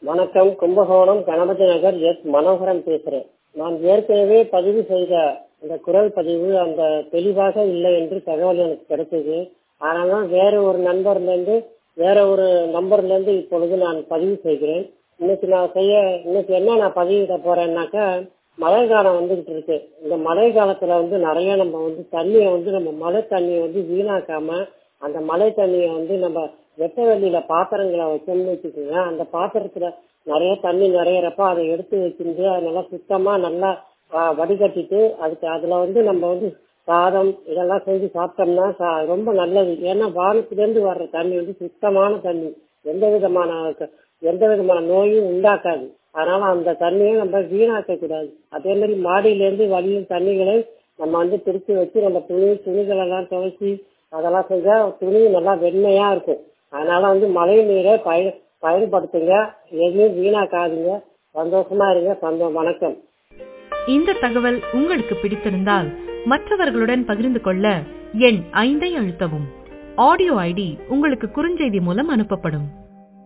வணக்கம் கும்பகோணம் கணபதி நகர் எஸ் மனோகரன் பேசுறேன் நான் ஏற்கனவே பதிவு செய்த இந்த குரல் பதிவு அந்த தெளிவாக இல்லை என்று தகவல் எனக்கு கிடைச்சது அதனால வேற ஒரு நண்பர்ல இருந்து வேற ஒரு நம்பர்ல இருந்து இப்பொழுது நான் பதிவு செய்கிறேன் இன்னைக்கு நான் செய்ய இன்னைக்கு என்ன நான் பதிவிட போறேன்னாக்கா மழை காலம் வந்துகிட்டு இருக்கு இந்த மழை காலத்துல வந்து நிறைய நம்ம வந்து தண்ணியை வந்து நம்ம மழை தண்ணியை வந்து வீணாக்காம அந்த மழை தண்ணியை வந்து நம்ம வெட்ட வெளியில பாத்திரங்களை வச்சோம்னு வச்சுக்கோங்க அந்த பாத்திரத்துல நிறைய தண்ணி நிறையறப்ப அதை எடுத்து வச்சிருந்து அதை நல்லா சுத்தமா நல்லா ஆஹ், வடிகட்டிட்டு அதுக்கு அதுல வந்து நம்ம வந்து சாதம் இதெல்லாம் செஞ்சு சாப்பிட்டோம்னா சா- ரொம்ப நல்லது ஏன்னா வானத்திலிருந்து வர்ற தண்ணி வந்து சுத்தமான தண்ணி எந்த விதமான க- எந்த விதமான நோயும் உண்டாக்காது அதனால அந்த தண்ணியை நம்ம வீணாக்க கூடாது அதே மாதிரி மாடியில இருந்து வழியும் தண்ணிகளை நம்ம வந்து பிடிச்சு வச்சு நம்ம துணி துணிகள் எல்லாம் துவைச்சி அதெல்லாம் செஞ்சா துணி நல்லா வெண்மையா இருக்கும் அதனால வந்து மழை நீரை பயன் பயன்படுத்துங்க எதையும் வீணாக்காதீங்க சந்தோஷமா இருங்க சந்தோ வணக்கம் இந்த தகவல் உங்களுக்கு பிடித்திருந்தால் மற்றவர்களுடன் பகிர்ந்து கொள்ள எண் ஐந்தை அழுத்தவும் ஆடியோ ஐடி உங்களுக்கு குறுஞ்செய்தி மூலம் அனுப்பப்படும்